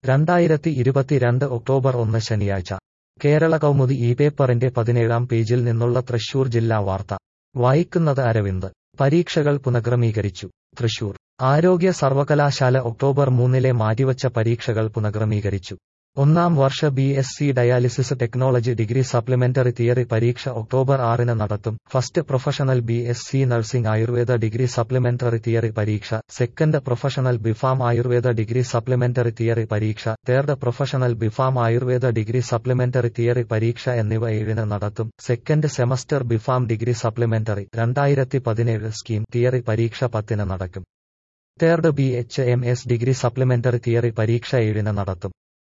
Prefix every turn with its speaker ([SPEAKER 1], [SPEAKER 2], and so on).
[SPEAKER 1] രണ്ടായിരത്തി ഇരുപത്തിരണ്ട് ഒക്ടോബർ ഒന്ന് ശനിയാഴ്ച കേരള കൗമുദി ഈ പേപ്പറിന്റെ പതിനേഴാം പേജിൽ നിന്നുള്ള തൃശൂർ ജില്ലാ വാർത്ത വായിക്കുന്നത് അരവിന്ദ് പരീക്ഷകൾ പുനഃക്രമീകരിച്ചു തൃശൂർ ആരോഗ്യ സർവകലാശാല ഒക്ടോബർ മൂന്നിലെ മാറ്റിവച്ച പരീക്ഷകൾ പുനഃക്രമീകരിച്ചു ഒന്നാം വർഷ B S C dialysis technology degree supplementary theory പരീക്ഷ ഒക്ടോബർ ആറിന് നടത്തും first professional B S C nursing Ayurveda degree supplementary theory പരീക്ഷ second professional B Pharm Ayurveda degree supplementary theory പരീക്ഷ third professional B Pharm Ayurveda degree supplementary theory പരീക്ഷ എന്നിവ ഏഴിന് നടത്തും second semester B Pharm degree supplementary രണ്ടായിരത്തി പതിനേഴ് സ്കീം തിയറി പരീക്ഷ പത്തിന് നടക്കും third B H M S degree supplementary theory പരീക്ഷ ഏഴിന് നടത്തും